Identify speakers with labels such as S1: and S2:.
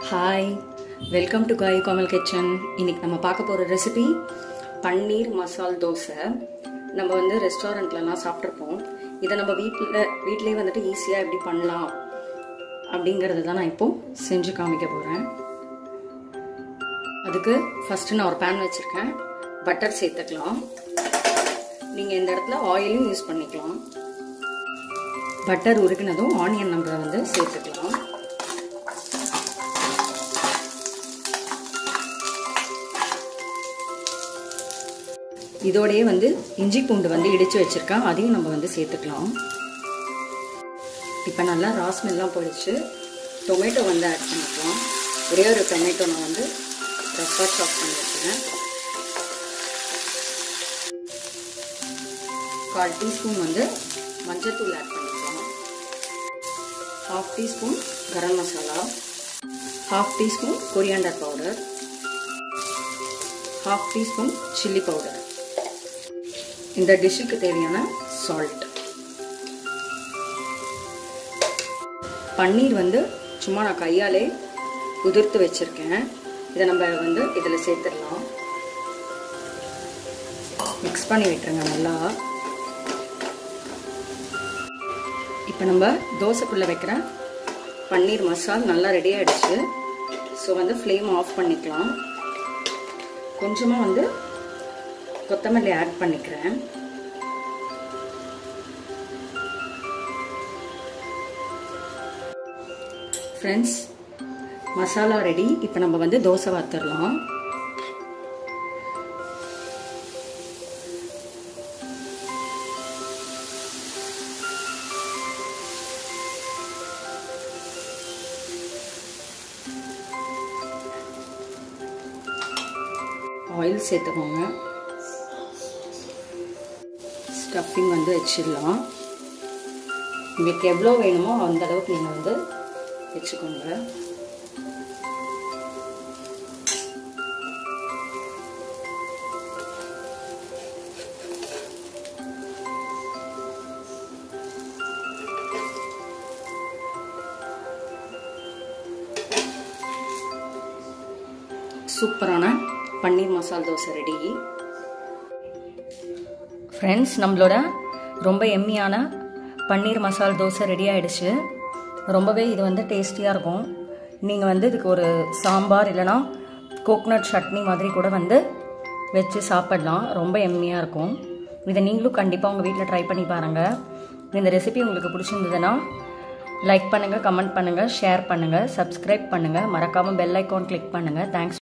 S1: hi welcome to காய் Komal kitchen இன்னைக்கு நம்ம பார்க்க போகிற ரெசிபி பன்னீர் மசால் தோசை நம்ம வந்து ரெஸ்டாரண்ட்லலாம் சாப்பிட்ருப்போம் இதை நம்ம வீட்டில் வீட்டிலேயே வந்துட்டு ஈஸியாக எப்படி பண்ணலாம் அப்படிங்கிறத தான் நான் இப்போ செஞ்சு காமிக்க போகிறேன் அதுக்கு ஃபஸ்ட்டு நான் ஒரு பேன் வச்சுருக்கேன் பட்டர் சேர்த்துக்கலாம் நீங்கள் இந்த இடத்துல ஆயிலும் யூஸ் பண்ணிக்கலாம் பட்டர் உருக்கினதும் ஆனியன் நம்ம வந்து சேர்த்துக்கலாம் இதோடையே வந்து இஞ்சி பூண்டு வந்து இடித்து வச்சுருக்கேன் அதையும் நம்ம வந்து சேர்த்துக்கலாம் இப்போ நல்லா ராஸ்மெல்லாம் போயிடுச்சு டொமேட்டோ வந்து ஆட் பண்ணிக்கலாம் ஒரே ஒரு டொமேட்டோ நான் வந்து ரஃபாக சாப் பண்ணி வச்சுருக்கேன் கால் டீஸ்பூன் வந்து மஞ்சத்தூள் ஆட் பண்ணிக்கலாம் half teaspoon garam masala half teaspoon coriander powder half teaspoon chilli powder இந்த டிஷ்ஷுக்கு தேவையான சால்ட் பன்னீர் வந்து சும்மா நான் கையாலே உதிர்த்து வச்சுருக்கேன் இதை நம்ம வந்து இதில் சேர்த்துடலாம் மிக்ஸ் பண்ணி விட்டுருங்க நல்லா இப்போ நம்ம தோசைக்குள்ளே வைக்கிற பன்னீர் மசால் நல்லா ரெடி ஆகிடுச்சு ஸோ வந்து ஃப்ளேம் ஆஃப் பண்ணிக்கலாம் கொஞ்சமாக வந்து கொத்தமல்லி ஆட் பண்ணிக்கிறேன் ஃப்ரெண்ட்ஸ் மசாலா ரெடி இப்போ நம்ம வந்து தோசை வாத்துடலாம் ஆயில் சேர்த்துக்கோங்க ஸ்டஃபிங் வந்து வச்சிடலாம் உங்களுக்கு எவ்வளோ வேணுமோ அந்த அளவுக்கு நீங்கள் வந்து வச்சுக்கோங்க சூப்பரான பன்னீர் மசால் தோசை ரெடி ஃப்ரெண்ட்ஸ் நம்மளோட ரொம்ப எம்மியான பன்னீர் மசால் தோசை ரெடி ஆகிடுச்சு ரொம்பவே இது வந்து டேஸ்டியாக இருக்கும் நீங்கள் வந்து இதுக்கு ஒரு சாம்பார் இல்லைனா கோக்னட் சட்னி மாதிரி கூட வந்து வச்சு சாப்பிடலாம் ரொம்ப எம்மியாக இருக்கும் இதை நீங்களும் கண்டிப்பாக உங்கள் வீட்டில் ட்ரை பண்ணி பாருங்கள் இந்த ரெசிபி உங்களுக்கு பிடிச்சிருந்ததுன்னா லைக் பண்ணுங்கள் கமெண்ட் பண்ணுங்கள் ஷேர் பண்ணுங்கள் சப்ஸ்கிரைப் பண்ணுங்கள் மறக்காமல் பெல் ஐக்கான் கிளிக் பண்ணுங்கள் தேங்க்ஸ்